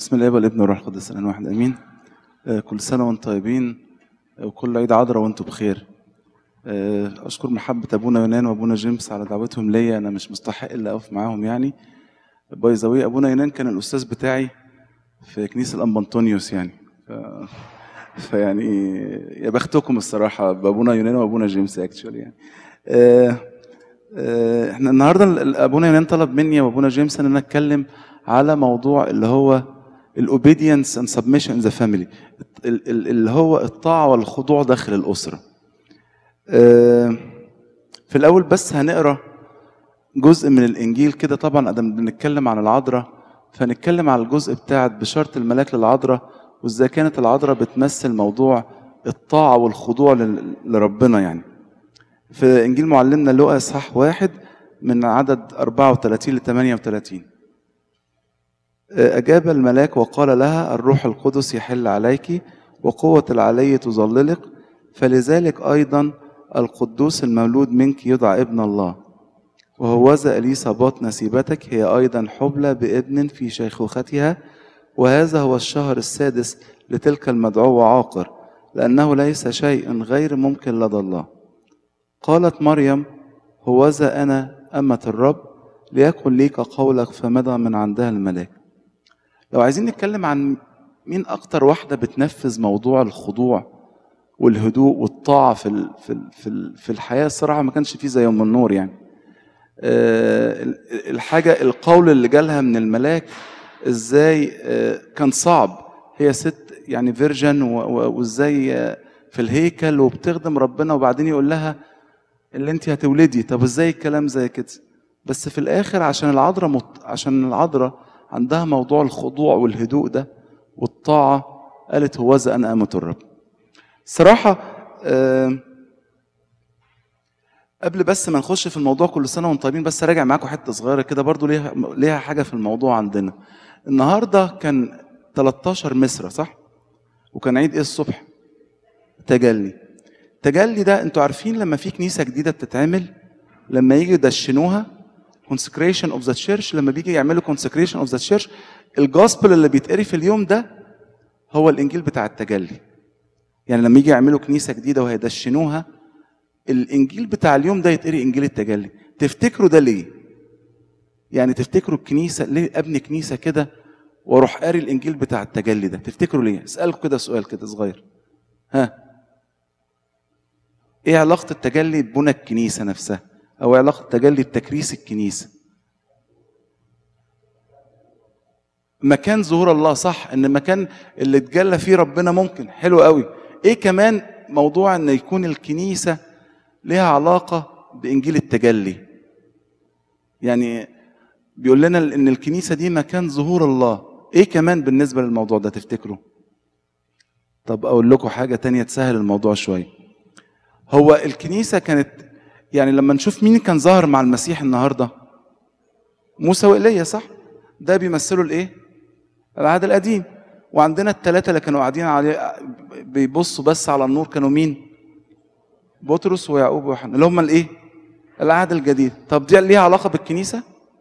بسم الله والابن والروح القدس الان واحد امين آه، كل سنه وانتم طيبين آه، وكل عيد عذراء وانتم بخير آه، اشكر محبه ابونا يونان وابونا جيمس على دعوتهم ليا انا مش مستحق الا اقف معاهم يعني باي ذا واي ابونا يونان كان الاستاذ بتاعي في كنيسه الانبا انطونيوس يعني ف... فيعني يا بختكم الصراحه بابونا يونان وابونا جيمس اكشولي يعني آه، آه، احنا النهارده ال- ابونا يونان طلب مني وابونا جيمس ان انا اتكلم على موضوع اللي هو الاوبيدينس اند سبمشن ان ذا فاميلي اللي هو الطاعه والخضوع داخل الاسره آه، في الاول بس هنقرا جزء من الانجيل كده طبعا ادم بنتكلم عن العذراء فنتكلم على الجزء بتاع بشاره الملاك للعذراء وازاي كانت العذراء بتمثل موضوع الطاعه والخضوع لل- لربنا يعني في انجيل معلمنا لوقا اصحاح واحد من عدد 34 ل 38 أجاب الملاك وقال لها الروح القدس يحل عليك وقوة العلي تظللك فلذلك أيضا القدوس المولود منك يدعى ابن الله وهوذا إليصابات نسيبتك هي أيضا حبلى بابن في شيخوختها وهذا هو الشهر السادس لتلك المدعوة عاقر لأنه ليس شيء غير ممكن لدى الله قالت مريم هوذا أنا أمة الرب ليكن ليك قولك فمضى من عندها الملاك لو عايزين نتكلم عن مين أكتر واحدة بتنفذ موضوع الخضوع والهدوء والطاعة في ال- في ال- في ال- في الحياة الصراحة ما كانش فيه زي يوم النور يعني آه، ال- الحاجة القول اللي جالها من الملاك ازاي آه، كان صعب هي ست يعني فيرجن وازاي آه، في الهيكل وبتخدم ربنا وبعدين يقول لها اللي انت هتولدي طب ازاي الكلام زي كده بس في الاخر عشان العذراء مت... عشان العذراء عندها موضوع الخضوع والهدوء ده والطاعه قالت هوذا انا امه الرب صراحه آه قبل بس ما نخش في الموضوع كل سنه وانتم طيبين بس راجع معاكم حته صغيره كده برضو ليها ليها حاجه في الموضوع عندنا النهارده كان 13 مصر صح وكان عيد ايه الصبح تجلي تجلي ده انتوا عارفين لما في كنيسه جديده بتتعمل لما يجي يدشنوها consecration of the church لما بيجي يعملوا consecration of the church الجوسبل اللي بيتقري في اليوم ده هو الانجيل بتاع التجلي يعني لما يجي يعملوا كنيسه جديده وهيدشنوها الانجيل بتاع اليوم ده يتقري انجيل التجلي تفتكروا ده ليه يعني تفتكروا الكنيسه ليه ابني كنيسه كده واروح قاري الانجيل بتاع التجلي ده تفتكروا ليه اسالكم كده سؤال كده صغير ها ايه علاقه التجلي ببنى الكنيسه نفسها او إيه علاقه التجلي بتكريس الكنيسه مكان ظهور الله صح ان مكان اللي اتجلى فيه ربنا ممكن حلو قوي ايه كمان موضوع ان يكون الكنيسه ليها علاقه بانجيل التجلي يعني بيقول لنا ان الكنيسه دي مكان ظهور الله ايه كمان بالنسبه للموضوع ده تفتكروا طب اقول لكم حاجه تانية تسهل الموضوع شويه هو الكنيسه كانت يعني لما نشوف مين كان ظاهر مع المسيح النهارده موسى وايليا صح ده بيمثلوا الايه العهد القديم وعندنا الثلاثه اللي كانوا قاعدين عليه بيبصوا بس على النور كانوا مين بطرس ويعقوب ويوحنا اللي هم الايه العهد الجديد طب دي ليها علاقه بالكنيسه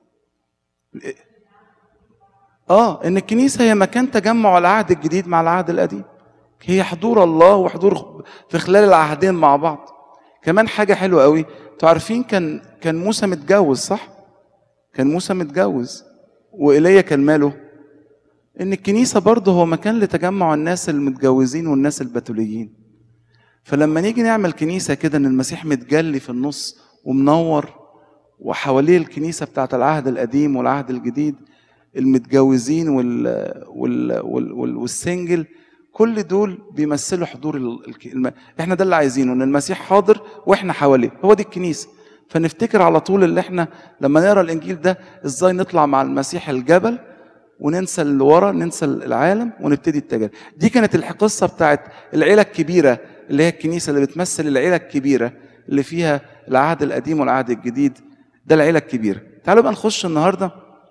اه ان الكنيسه هي مكان تجمع العهد الجديد مع العهد القديم هي حضور الله وحضور في خلال العهدين مع بعض كمان حاجه حلوه قوي انتوا عارفين كان كان موسى متجوز صح كان موسى متجوز وايليا كان ماله ان الكنيسه برضه هو مكان لتجمع الناس المتجوزين والناس البتوليين فلما نيجي نعمل كنيسه كده ان المسيح متجلي في النص ومنور وحواليه الكنيسه بتاعت العهد القديم والعهد الجديد المتجوزين وال وال وال وال والسنجل كل دول بيمثلوا حضور ال... الك- الم... احنا ده اللي عايزينه ان المسيح حاضر واحنا حواليه هو دي الكنيسه فنفتكر على طول اللي احنا لما نقرا الانجيل ده ازاي نطلع مع المسيح الجبل وننسى اللي ورا ننسى العالم ونبتدي التجارب دي كانت القصه بتاعت العيله الكبيره اللي هي الكنيسه اللي بتمثل العيله الكبيره اللي فيها العهد القديم والعهد الجديد ده العيله الكبيره تعالوا بقى نخش النهارده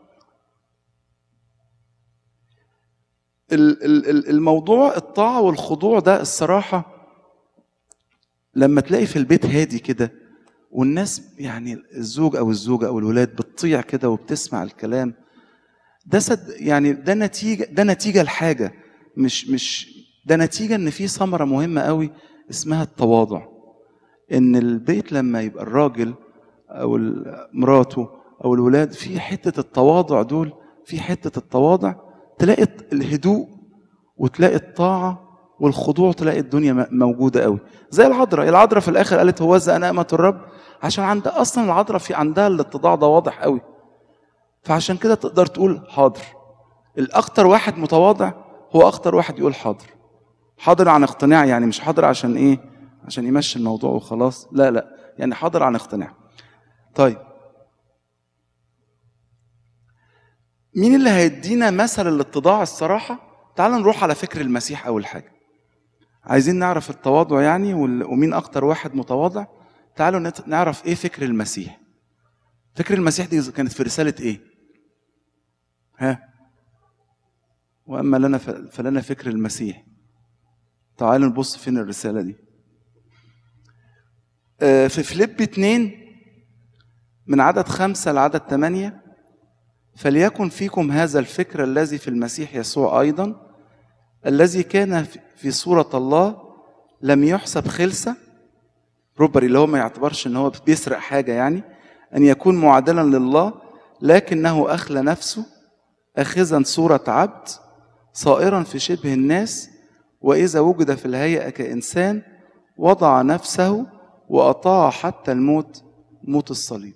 ال- ال- ال- الموضوع الطاعه والخضوع ده الصراحه لما تلاقي في البيت هادي كده والناس يعني الزوج او الزوجه او الولاد بتطيع كده وبتسمع الكلام ده صد يعني ده نتيجه ده نتيجه لحاجه مش مش ده نتيجه ان في ثمره مهمه قوي اسمها التواضع ان البيت لما يبقى الراجل او ال- مراته او الولاد في حته التواضع دول في حته التواضع تلاقي الهدوء وتلاقي الطاعه والخضوع تلاقي الدنيا م- موجوده قوي زي العذراء العذراء في الاخر قالت هو انا امه الرب عشان عندها اصلا العذراء في عندها الاتضاع ده واضح قوي فعشان كده تقدر تقول حاضر الاكتر واحد متواضع هو اكتر واحد يقول حاضر حاضر عن اقتناع يعني مش حاضر عشان ايه عشان يمشي الموضوع وخلاص لا لا يعني حاضر عن اقتناع طيب مين اللي هيدينا مثل الاتضاع الصراحة تعال نروح على فكر المسيح أول حاجة عايزين نعرف التواضع يعني وال- ومين أكتر واحد متواضع تعالوا نت- نعرف إيه فكر المسيح فكر المسيح دي كانت في رسالة إيه ها وأما لنا ف- فلنا فكر المسيح تعالوا نبص فين الرسالة دي آه، في فيليب اتنين من عدد خمسة لعدد ثمانية فليكن فيكم هذا الفكر الذي في المسيح يسوع أيضا الذي كان في- في صورة الله لم يحسب خلسة روبري اللي هو ما يعتبرش ان هو بيسرق حاجة يعني أن يكون معادلا لله لكنه أخلى نفسه أخذا صورة عبد صائرا في شبه الناس وإذا وجد في الهيئة كإنسان وضع نفسه وأطاع حتى الموت موت الصليب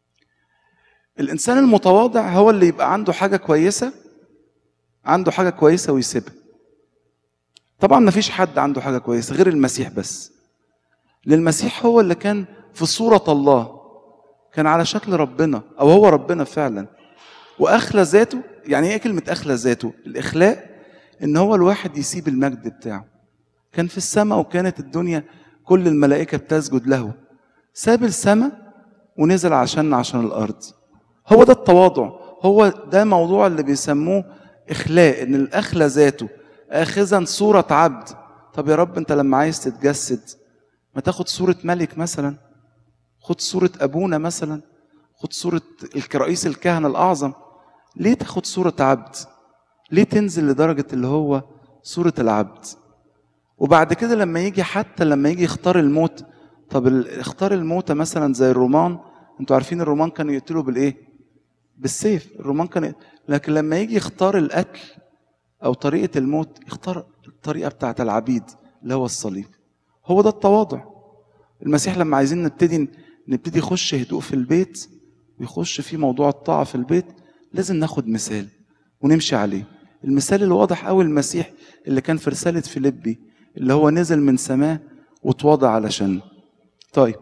الإنسان المتواضع هو اللي يبقى عنده حاجة كويسة عنده حاجة كويسة ويسيبها طبعا ما فيش حد عنده حاجة كويسة غير المسيح بس للمسيح هو اللي كان في صورة الله كان على شكل ربنا أو هو ربنا فعلا وأخلى ذاته يعني إيه كلمة أخلى ذاته الإخلاء إن هو الواحد يسيب المجد بتاعه كان في السماء وكانت الدنيا كل الملائكة بتسجد له ساب السماء ونزل عشان عشان الأرض هو ده التواضع هو ده موضوع اللي بيسموه إخلاء إن الأخلى ذاته آخذا صورة عبد طب يا رب أنت لما عايز تتجسد ما تاخد صورة ملك مثلا خد صورة أبونا مثلا خد صورة رئيس الكهنة الأعظم ليه تاخد صورة عبد ليه تنزل لدرجة اللي هو صورة العبد وبعد كده لما يجي حتى لما يجي يختار الموت طب ال- اختار الموتة مثلا زي الرومان انتوا عارفين الرومان كانوا يقتلوا بالايه بالسيف الرومان كان لكن لما يجي يختار القتل او طريقة الموت يختار الطريقة بتاعت العبيد اللي هو الصليب هو ده التواضع المسيح لما عايزين نبتدي نبتدي يخش هدوء في البيت ويخش في موضوع الطاعة في البيت لازم ناخد مثال ونمشي عليه المثال الواضح قوي المسيح اللي كان في رسالة فيليبي اللي هو نزل من سماه وتواضع علشان طيب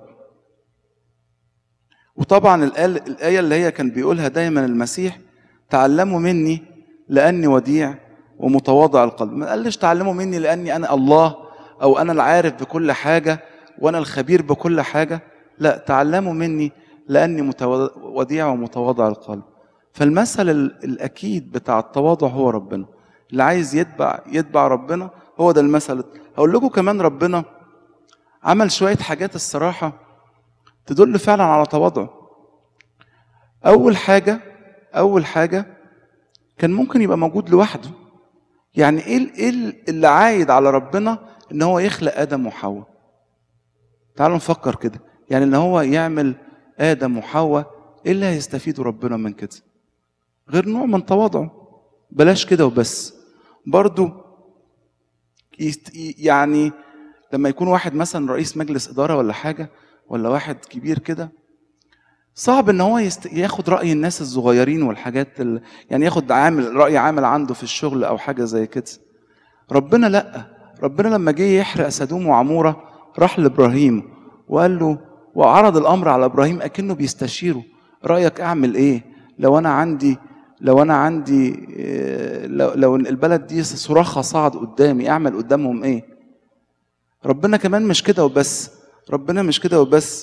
وطبعا الآية الآية اللي هي كان بيقولها دايما المسيح تعلموا مني لأني وديع ومتواضع القلب ما قالش تعلموا مني لأني أنا الله أو أنا العارف بكل حاجة وأنا الخبير بكل حاجة لا تعلموا مني لأني متوا- وديع ومتواضع القلب فالمثل ال- الأكيد بتاع التواضع هو ربنا اللي عايز يتبع يتبع ربنا هو ده المثل هقول لكم كمان ربنا عمل شوية حاجات الصراحة تدل فعلا على تواضعه أول حاجة أول حاجة كان ممكن يبقى موجود لوحده يعني إيه ال- إيه ال- اللي عايد على ربنا إن هو يخلق آدم وحواء تعالوا نفكر كده يعني إن هو يعمل آدم وحواء إيه اللي هيستفيدوا ربنا من كده غير نوع من تواضعه بلاش كده وبس برضو يست- يعني لما يكون واحد مثلا رئيس مجلس إدارة ولا حاجة ولا واحد كبير كده صعب ان هو يست... ياخد راي الناس الصغيرين والحاجات ال... يعني ياخد عامل راي عامل عنده في الشغل او حاجه زي كده ربنا لا ربنا لما جه يحرق سدوم وعموره راح لابراهيم وقال له وعرض الامر على ابراهيم اكنه بيستشيره رايك اعمل ايه لو انا عندي لو انا عندي إيه، لو, لو البلد دي صراخها صعد قدامي اعمل قدامهم ايه ربنا كمان مش كده وبس ربنا مش كده وبس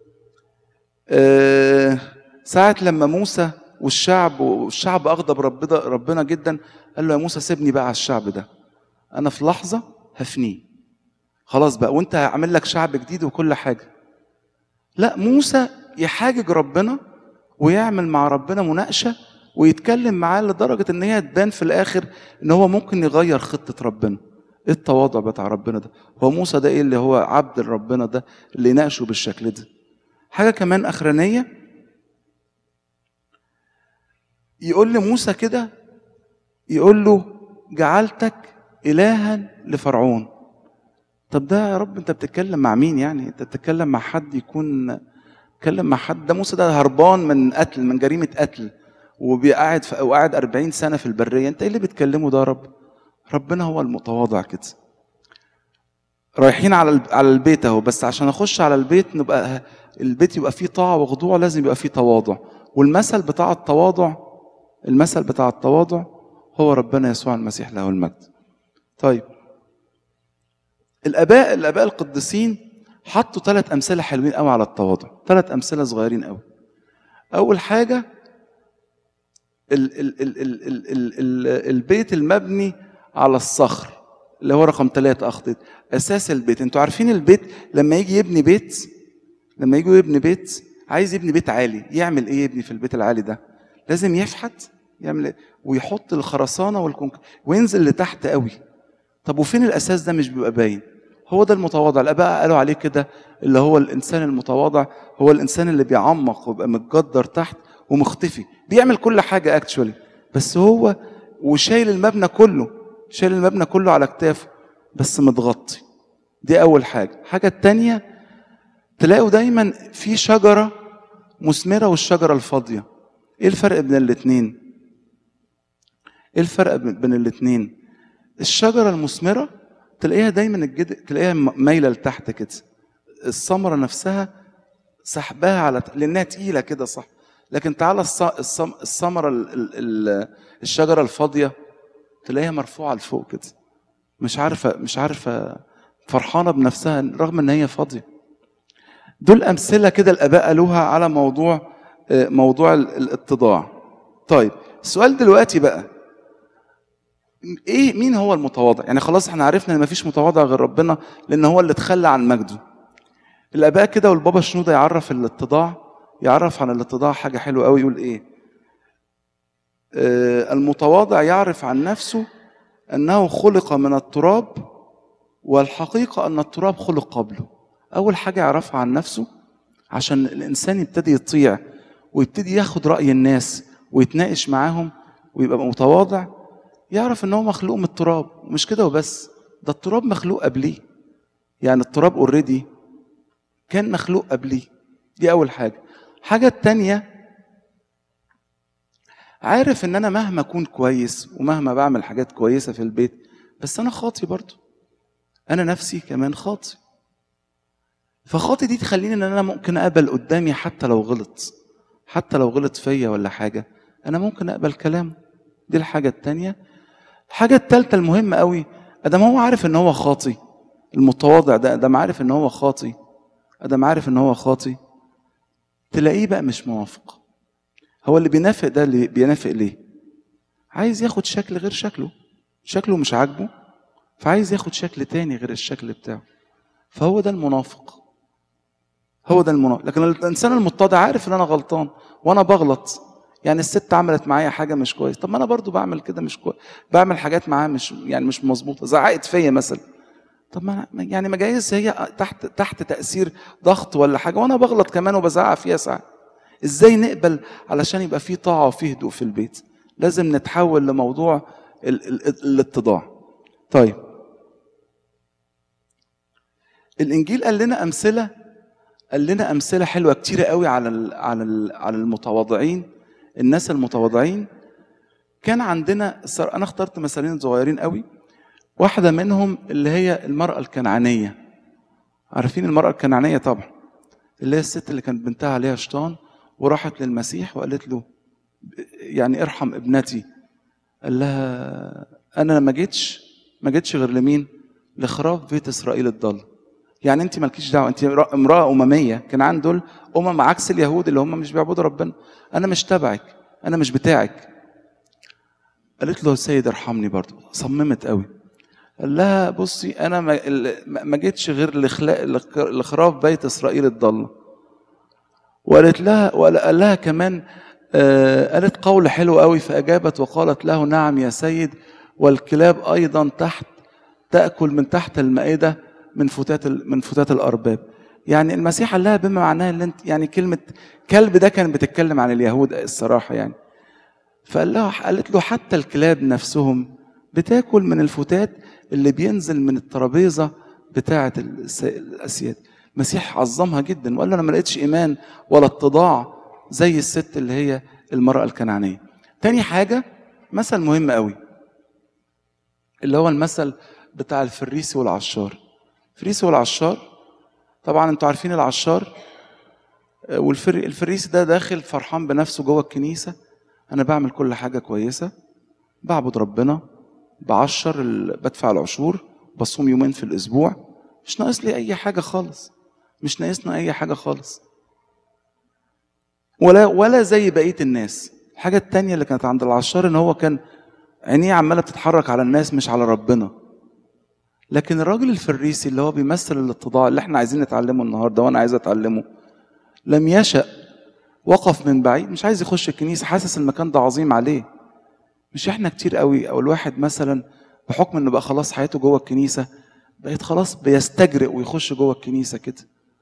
آه، ساعة لما موسى والشعب والشعب أغضب ربنا ربنا جدا قال له يا موسى سيبني بقى على الشعب ده أنا في لحظة هفنيه خلاص بقى وأنت هعمل لك شعب جديد وكل حاجة لا موسى يحاجج ربنا ويعمل مع ربنا مناقشة ويتكلم معاه لدرجة إن هي تبان في الآخر إن هو ممكن يغير خطة ربنا إيه التواضع بتاع ربنا ده هو موسى ده إيه اللي هو عبد ربنا ده اللي يناقشه بالشكل ده حاجة كمان أخرانية يقول لموسى كده يقول له جعلتك إلها لفرعون طب ده يا رب انت بتتكلم مع مين يعني انت بتتكلم مع حد يكون بتتكلم مع حد ده موسى ده هربان من قتل من جريمه قتل وقاعد في وقاعد 40 سنه في البريه انت ايه اللي بتكلمه ده يا رب ربنا هو المتواضع كده رايحين على على البيت اهو بس عشان اخش على البيت نبقى البيت يبقى فيه طاعه وخضوع لازم يبقى فيه تواضع والمثل بتاع التواضع المثل بتاع التواضع هو ربنا يسوع المسيح له المجد طيب الاباء الاباء القديسين حطوا ثلاث امثله حلوين قوي على التواضع ثلاث امثله صغيرين قوي اول حاجه ال ال ال ال ال ال ال البيت المبني على الصخر اللي هو رقم ثلاثة أخطيت أساس البيت أنتوا عارفين البيت لما يجي يبني بيت لما يجي يبني بيت عايز يبني بيت عالي يعمل إيه يبني في البيت العالي ده لازم يفحت يعمل إيه؟ ويحط الخرسانة والكونكريت وينزل لتحت قوي طب وفين الأساس ده مش بيبقى باين هو ده المتواضع الآباء قالوا عليه كده اللي هو الإنسان المتواضع هو الإنسان اللي بيعمق ويبقى متجدر تحت ومختفي بيعمل كل حاجة اكشولي بس هو وشايل المبنى كله شايل المبنى كله على كتافه بس متغطي دي أول حاجة الحاجة التانية تلاقوا دايما في شجرة مثمرة والشجرة الفاضية ايه الفرق بين الاتنين ايه الفرق بين الاتنين الشجرة المثمرة تلاقيها دايما الجد تلاقيها مايلة لتحت كده الثمرة نفسها سحبها على لأنها تقيلة كده صح لكن تعالى الثمرة الشجرة الفاضية تلاقيها مرفوعة لفوق كده مش عارفة مش عارفة فرحانة بنفسها رغم إن هي فاضية دول أمثلة كده الآباء قالوها على موضوع موضوع الاتضاع طيب السؤال دلوقتي بقى ايه مين هو المتواضع يعني خلاص احنا عرفنا ان مفيش متواضع غير ربنا لان هو اللي تخلى عن مجده الاباء كده والبابا شنوده يعرف الاتضاع يعرف عن الاتضاع حاجه حلوه قوي يقول ايه آه المتواضع يعرف عن نفسه انه خلق من التراب والحقيقه ان التراب خلق قبله اول حاجه يعرفها عن نفسه عشان الانسان يبتدي يطيع ويبتدي ياخد راي الناس ويتناقش معاهم ويبقى متواضع يعرف ان هو مخلوق من التراب ومش كده وبس ده التراب مخلوق قبليه يعني التراب اوريدي كان مخلوق قبليه دي اول حاجه الحاجه التانية عارف ان انا مهما اكون كويس ومهما بعمل حاجات كويسه في البيت بس انا خاطي برضو انا نفسي كمان خاطي فخاطي دي تخليني ان انا ممكن اقبل قدامي حتى لو غلط حتى لو غلط فيا ولا حاجه انا ممكن اقبل كلامه دي الحاجه التانية الحاجة التالتة المهمة قوي ادم هو عارف ان هو خاطي المتواضع ده ادم عارف ان هو خاطي ادم عارف ان هو خاطي تلاقيه بقى مش موافق هو اللي بينافق ده اللي بينافق ليه عايز ياخد شكل غير شكله شكله مش عاجبه فعايز ياخد شكل تاني غير الشكل بتاعه فهو ده المنافق هو ده المنافق لكن الانسان المتضع عارف ان انا غلطان وانا بغلط يعني الست عملت معايا حاجه مش كويس طب ما انا برضو بعمل كده مش كويس بعمل حاجات معاها مش يعني مش مظبوطه زعقت فيا مثلا طب ما أنا يعني ما جايز هي تحت تحت تاثير ضغط ولا حاجه وانا بغلط كمان وبزعق فيها ساعات ازاي نقبل علشان يبقى في طاعه وفي هدوء في البيت لازم نتحول لموضوع ال ال الاتضاع طيب الانجيل قال لنا امثله قال لنا امثله حلوه كتيره قوي على ال على ال على المتواضعين الناس المتواضعين كان عندنا انا اخترت مثالين صغيرين قوي واحده منهم اللي هي المراه الكنعانيه عارفين المراه الكنعانيه طبعا اللي هي الست اللي كانت بنتها عليها شيطان وراحت للمسيح وقالت له يعني ارحم ابنتي قال لها انا ما جيتش ما جيتش غير لمين لخراف بيت اسرائيل الضال يعني انت مالكيش دعوه انت امراه امميه كان دول امم عكس اليهود اللي هم مش بيعبدوا ربنا انا مش تبعك انا مش بتاعك قالت له السيد ارحمني برضه صممت قوي قال لها بصي انا ما جيتش غير لخراف بيت اسرائيل الضاله وقالت لها وقال لها كمان آه قالت قول حلو قوي فاجابت وقالت له نعم يا سيد والكلاب ايضا تحت تاكل من تحت المائده من فتات ال- من فتات الارباب يعني المسيح قال لها بما معناه اللي انت يعني كلمه كلب ده كان بتتكلم عن اليهود الصراحه يعني فقال لها قالت له حتى الكلاب نفسهم بتاكل من الفتات اللي بينزل من الترابيزه بتاعه الس- الاسياد المسيح عظمها جدا وقال له انا ما لقيتش ايمان ولا اتضاع زي الست اللي هي المراه الكنعانيه تاني حاجه مثل مهم قوي اللي هو المثل بتاع الفريسي والعشار الفريسي والعشار طبعا انتوا عارفين العشار آه، والفري الفريسي ده داخل فرحان بنفسه جوه الكنيسه انا بعمل كل حاجه كويسه بعبد ربنا بعشر ال... بدفع العشور بصوم يومين في الاسبوع مش ناقص لي اي حاجه خالص مش ناقصنا اي حاجه خالص ولا ولا زي بقيه الناس الحاجه التانية اللي كانت عند العشار ان هو كان عينيه عماله بتتحرك على الناس مش على ربنا لكن الراجل الفريسي اللي هو بيمثل الاتضاع اللي احنا عايزين نتعلمه النهارده وانا عايز اتعلمه لم يشأ وقف من بعيد مش عايز يخش الكنيسه حاسس المكان ده عظيم عليه مش احنا كتير قوي او الواحد مثلا بحكم انه بقى خلاص حياته جوه الكنيسه بقيت خلاص بيستجرئ ويخش جوه الكنيسه كده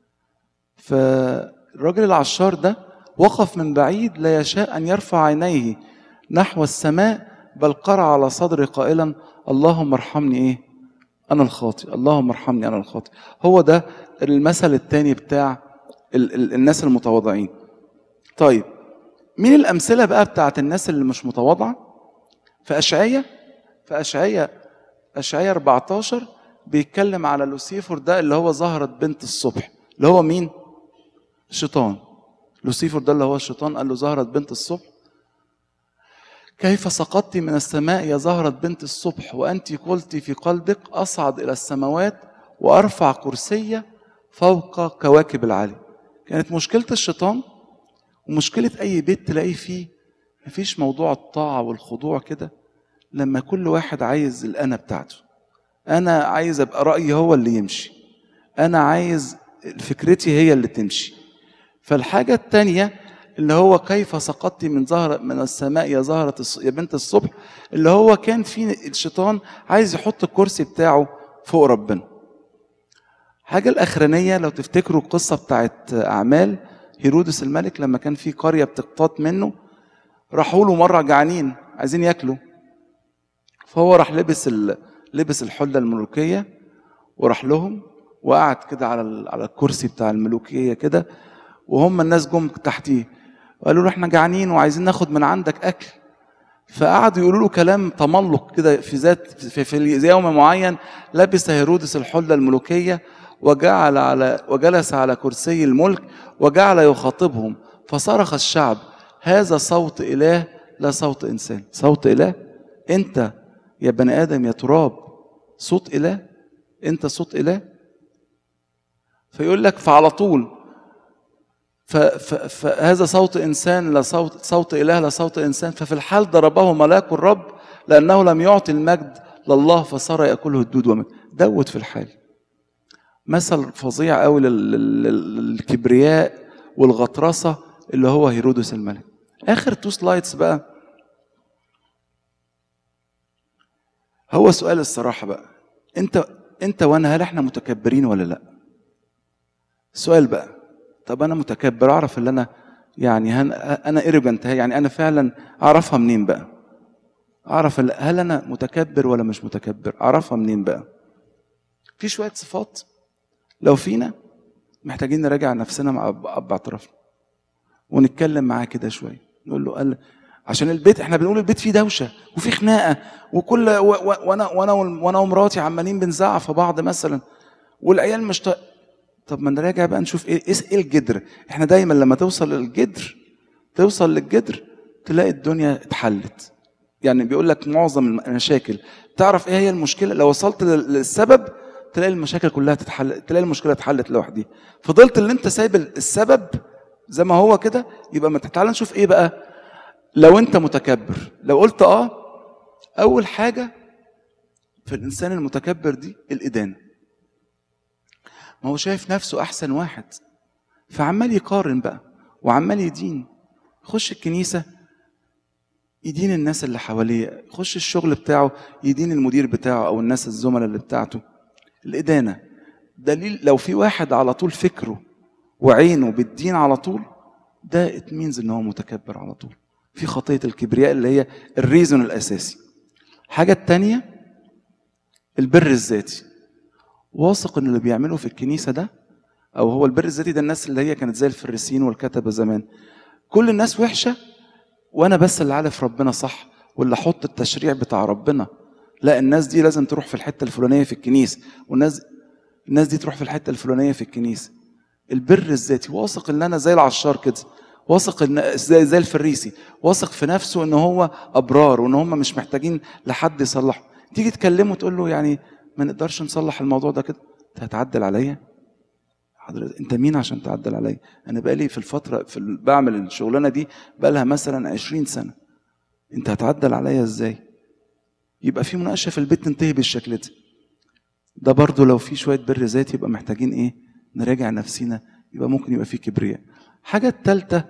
فالراجل العشار ده وقف من بعيد لا يشاء ان يرفع عينيه نحو السماء بل قرع على صدره قائلا اللهم ارحمني ايه انا الخاطئ اللهم ارحمني انا الخاطئ هو ده المثل الثاني بتاع ال- ال- الناس المتواضعين طيب مين الامثله بقى بتاعت الناس اللي مش متواضعه في اشعياء في اشعياء اشعياء 14 بيتكلم على لوسيفر ده اللي هو ظهرت بنت الصبح اللي هو مين الشيطان لوسيفر ده اللي هو الشيطان قال له ظهرت بنت الصبح كيف سقطت من السماء يا زهرة بنت الصبح وأنت قلت في قلبك أصعد إلى السماوات وأرفع كرسي فوق كواكب العالي كانت مشكلة الشيطان ومشكلة أي بيت تلاقي فيه مفيش موضوع الطاعة والخضوع كده لما كل واحد عايز الأنا بتاعته أنا عايز أبقى رأيي هو اللي يمشي أنا عايز فكرتي هي اللي تمشي فالحاجة التانية اللي هو كيف سقطت من زهرة من السماء يا زهرة الص- يا بنت الصبح اللي هو كان في الشيطان عايز يحط الكرسي بتاعه فوق ربنا حاجة الأخرانية لو تفتكروا القصة بتاعت أعمال هيرودس الملك لما كان في قرية بتقتات منه راحوا له مرة جعانين عايزين ياكلوا فهو راح لبس ال... لبس الحلة الملوكية وراح لهم وقعد كده على ال... على الكرسي بتاع الملوكية كده وهم الناس جم تحتيه وقالوا له احنا جعانين وعايزين ناخد من عندك اكل فقعدوا يقولوا له كلام تملق كده في ذات في, في يوم معين لبس هيرودس الحله الملوكيه وجعل على وجلس على كرسي الملك وجعل يخاطبهم فصرخ الشعب هذا صوت اله لا صوت انسان صوت اله انت يا بني ادم يا تراب صوت اله انت صوت اله فيقول لك فعلى طول ف- ف- فهذا صوت انسان لا صوت صوت اله لا صوت انسان ففي الحال ضربه ملاك الرب لانه لم يعطي المجد لله فصار ياكله الدود ومن دوت في الحال مثل فظيع قوي لل- لل- لل- للكبرياء والغطرسه اللي هو هيرودس الملك اخر تو سلايدز بقى هو سؤال الصراحه بقى انت انت وانا هل احنا متكبرين ولا لا سؤال بقى طب انا متكبر اعرف اللي انا يعني هن انا ايروجنت يعني انا فعلا اعرفها منين بقى اعرف ال- هل انا متكبر ولا مش متكبر اعرفها منين بقى في شويه صفات لو فينا محتاجين نراجع نفسنا مع اب أب اعترافنا ونتكلم معاه كده شويه نقول له قال عشان البيت احنا بنقول البيت فيه دوشه وفي خناقه وكل و و وانا وانا وانا ومراتي عمالين بنزعق في بعض مثلا والعيال مش ط... طب ما نراجع بقى نشوف ايه ايه إيه الجدر احنا دايما لما توصل للجدر توصل للجدر تلاقي الدنيا اتحلت يعني بيقول لك معظم المشاكل تعرف ايه هي المشكله لو وصلت لل- للسبب تلاقي المشاكل كلها تتحل تلاقي المشكله اتحلت لوحدها فضلت اللي انت سايب السبب زي ما هو كده يبقى ما تعالى نشوف ايه بقى لو انت متكبر لو قلت اه اول حاجه في الانسان المتكبر دي الادانه ما هو شايف نفسه احسن واحد فعمال يقارن بقى وعمال يدين يخش الكنيسه يدين الناس اللي حواليه يخش الشغل بتاعه يدين المدير بتاعه او الناس الزملاء اللي بتاعته الادانه دليل لو في واحد على طول فكره وعينه بالدين على طول ده ات مينز ان هو متكبر على طول في خطيه الكبرياء اللي هي الريزون الاساسي الحاجه التانية البر الذاتي واثق ان اللي بيعمله في الكنيسه ده او هو البر الذاتي ده الناس اللي هي كانت زي الفريسيين والكتبه زمان كل الناس وحشه وانا بس اللي عارف ربنا صح واللي احط التشريع بتاع ربنا لا الناس دي لازم تروح في الحته الفلانيه في الكنيسه والناس الناس دي تروح في الحته الفلانيه في الكنيسه البر الذاتي واثق ان انا زي العشار كده واثق ان زي زي الفريسي واثق في نفسه ان هو ابرار وان هم مش محتاجين لحد يصلحه تيجي تكلمه تقول له يعني ما نقدرش نصلح الموضوع ده كده انت هتعدل عليا حضرتك انت مين عشان تعدل عليا انا بقالي في الفتره في ال- بعمل الشغلانه دي بقالها مثلا 20 سنه انت هتعدل عليا ازاي يبقى في مناقشه في البيت تنتهي بالشكل ده ده برضو لو في شويه بر ذاتي يبقى محتاجين ايه نراجع نفسينا يبقى ممكن يبقى في كبرياء حاجه الثالثه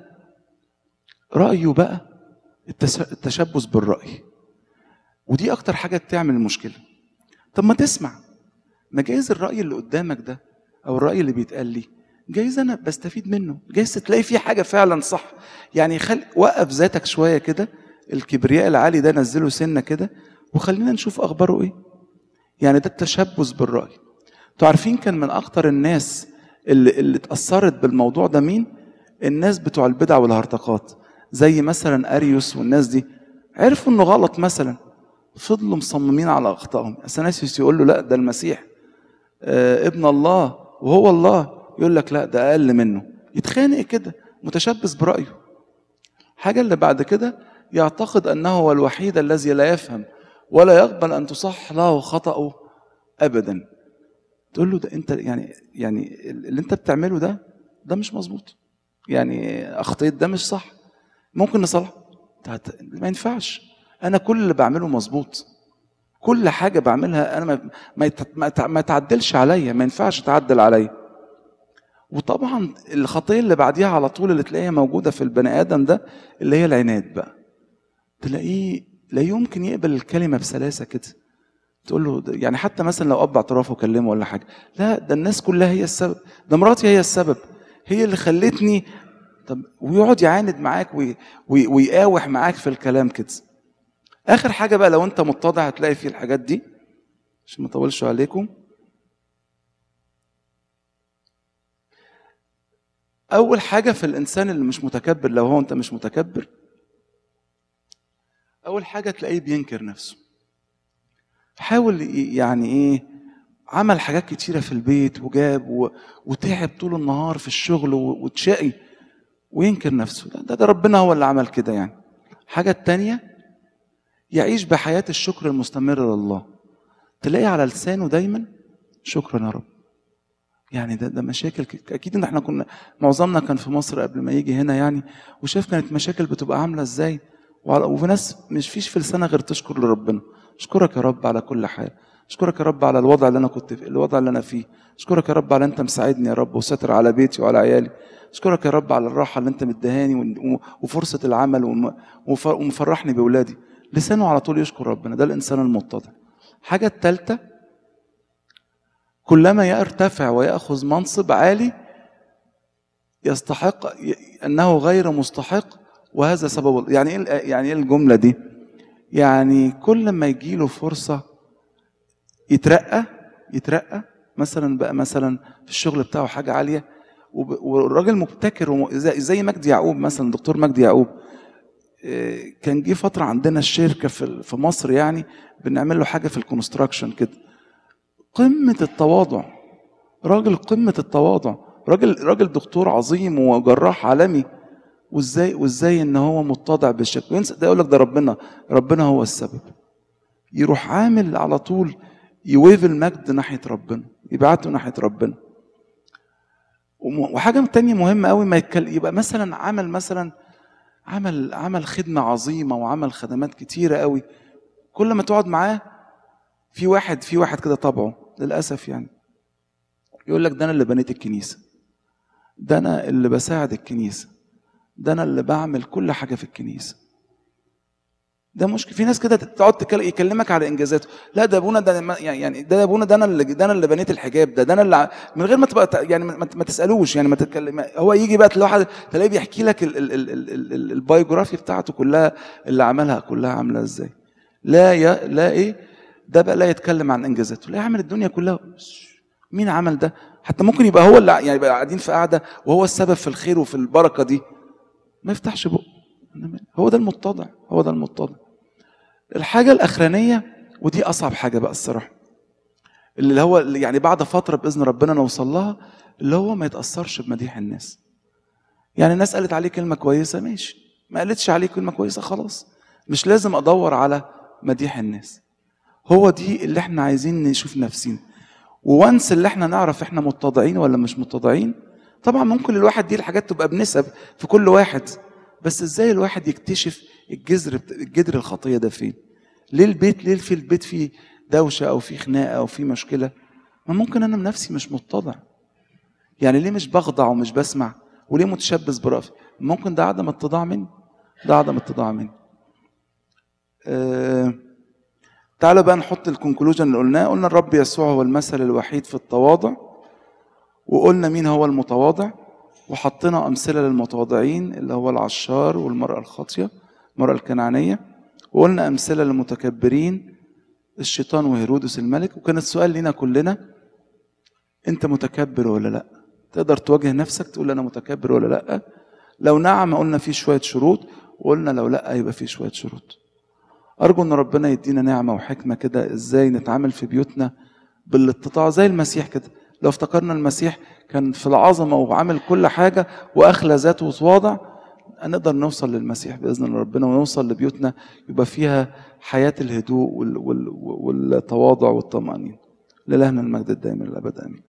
رايه بقى التس- التشبث بالراي ودي اكتر حاجه بتعمل المشكله طب ما تسمع ما جايز الراي اللي قدامك ده او الراي اللي بيتقال لي جايز انا بستفيد منه جايز تلاقي فيه حاجه فعلا صح يعني خل وقف ذاتك شويه كده الكبرياء العالي ده نزله سنه كده وخلينا نشوف اخباره ايه يعني ده التشبث بالراي انتوا عارفين كان من اكتر الناس اللي اللي اتاثرت بالموضوع ده مين الناس بتوع البدع والهرطقات زي مثلا اريوس والناس دي عرفوا انه غلط مثلا فضلوا مصممين على اخطائهم اثناسيوس يقول له لا ده المسيح آه ابن الله وهو الله يقول لك لا ده اقل منه يتخانق كده متشبث برايه حاجه اللي بعد كده يعتقد انه هو الوحيد الذي لا يفهم ولا يقبل ان تصح له خطأه ابدا تقول له ده انت يعني يعني اللي انت بتعمله ده ده مش مظبوط يعني اخطيت ده مش صح ممكن نصلح هت- ما ينفعش انا كل اللي بعمله مظبوط كل حاجه بعملها انا ما ما يت- ما يتع- ما تعدلش عليا ما ينفعش تعدل عليا وطبعا الخطيه اللي بعديها على طول اللي تلاقيها موجوده في البني ادم ده اللي هي العناد بقى تلاقيه لا يمكن يقبل الكلمه بسلاسه كده تقول له ده- يعني حتى مثلا لو اب اعترافه كلمه ولا حاجه لا ده الناس كلها هي السبب ده مراتي هي السبب هي اللي خلتني طب ويقعد يعاند معاك وي وي ويقاوح معاك في الكلام كده اخر حاجه بقى لو انت متضع هتلاقي فيه الحاجات دي عشان ما اطولش عليكم اول حاجه في الانسان اللي مش متكبر لو هو انت مش متكبر اول حاجه تلاقيه بينكر نفسه حاول ي- يعني ايه عمل حاجات كتيره في البيت وجاب و... وتعب طول النهار في الشغل و... وتشقي وينكر نفسه ده, ده, ده ربنا هو اللي عمل كده يعني الحاجه التانيه يعيش بحياه الشكر المستمر لله تلاقي على لسانه دايما شكرا يا رب يعني ده ده مشاكل ك- اكيد ان احنا كنا معظمنا كان في مصر قبل ما يجي هنا يعني وشاف كانت مشاكل بتبقى عامله ازاي وعلى- وفي ناس مش فيش في لسانها غير تشكر لربنا اشكرك يا رب على كل حال اشكرك يا رب على الوضع اللي انا كنت في الوضع اللي انا فيه اشكرك يا رب على انت مساعدني يا رب وساتر على بيتي وعلى عيالي اشكرك يا رب على الراحه اللي انت مدهاني وال- وفرصه العمل وم- وف- ومفرحني باولادي لسانه على طول يشكر ربنا ده الانسان المتضع الحاجه الثالثه كلما يرتفع ويأخذ منصب عالي يستحق ي- أنه غير مستحق وهذا سبب يعني إيه الآ- يعني إيه الجملة دي؟ يعني كل ما يجي له فرصة يترقى يترقى مثلا بقى مثلا في الشغل بتاعه حاجة عالية وب- والراجل مبتكر وم- زي زي مجدي يعقوب مثلا دكتور مجدي يعقوب إيه، كان جه فترة عندنا الشركة في ال- في مصر يعني بنعمل له حاجة في الكونستراكشن كده قمة التواضع راجل قمة التواضع راجل راجل دكتور عظيم وجراح عالمي وازاي وازاي ان هو متضع بالشكل وينسى ده يقول لك ده ربنا ربنا هو السبب يروح عامل على طول يويف المجد ناحية ربنا يبعته ناحية ربنا وم- وحاجة تانية مهمة قوي ما يتكلم يبقى مثلا عمل مثلا عمل عمل خدمة عظيمة وعمل خدمات كتيرة قوي كل ما تقعد معاه في واحد في واحد كده طبعه للاسف يعني يقول لك ده انا اللي بنيت الكنيسه ده انا اللي بساعد الكنيسه ده انا اللي بعمل كل حاجه في الكنيسه ده مشكله في ناس كده تقعد تكل- يكلمك على انجازاته لا ده ابونا ده ما- يعني ده ابونا ده انا اللي ده انا اللي بنيت الحجاب ده ده انا اللي ع- من غير ما تبقى ت- يعني ما, ما تسالوش يعني ما تتكلم هو يجي بقى تلاقي واحد تلاقيه بيحكي لك ال- ال- ال- ال- ال- ال- البايوجرافي بتاعته كلها اللي عملها كلها عامله ازاي لا ي... لا ايه ده بقى لا يتكلم عن انجازاته لا يعمل الدنيا كلها مين عمل ده حتى ممكن يبقى هو اللي ع- يعني يبقى قاعدين في قاعده وهو السبب في الخير وفي البركه دي ما يفتحش بقه هو ده المتضع هو ده المتضع الحاجة الأخرانية ودي أصعب حاجة بقى الصراحة اللي هو اللي يعني بعد فترة بإذن ربنا نوصل لها اللي هو ما يتأثرش بمديح الناس يعني الناس قالت عليه كلمة كويسة ماشي ما قالتش عليه كلمة كويسة خلاص مش لازم أدور على مديح الناس هو دي اللي احنا عايزين نشوف نفسينا وونس اللي احنا نعرف احنا متضعين ولا مش متضعين طبعا ممكن الواحد دي الحاجات تبقى بنسب في كل واحد بس ازاي الواحد يكتشف الجذر بت- الجذر الخطيه ده فين ليه البيت ليه في البيت فيه دوشه او فيه خناقه او فيه مشكله ما ممكن انا نفسي مش متضع يعني ليه مش بخضع ومش بسمع وليه متشبث برأفي ممكن ده عدم اتضاع مني ده عدم اتضاع مني آه تعالوا بقى نحط الكونكلوجن اللي قلناه قلنا الرب يسوع هو المثل الوحيد في التواضع وقلنا مين هو المتواضع وحطينا أمثلة للمتواضعين اللي هو العشار والمرأة الخاطية المرأة الكنعانية وقلنا أمثلة للمتكبرين الشيطان وهيرودس الملك وكان السؤال لنا كلنا أنت متكبر ولا لأ؟ تقدر تواجه نفسك تقول أنا متكبر ولا لأ؟ لو نعم قلنا في شوية شروط وقلنا لو لأ يبقى في شوية شروط أرجو إن ربنا يدينا نعمة وحكمة كده إزاي نتعامل في بيوتنا بالاتضاع زي المسيح كده لو افتكرنا المسيح كان في العظمة وعمل كل حاجة وأخلى ذاته وتواضع نقدر نوصل للمسيح بإذن الله ربنا ونوصل لبيوتنا يبقى فيها حياة الهدوء وال- وال- والتواضع والطمأنينة لإلهنا المجد الدائم الأبد آمين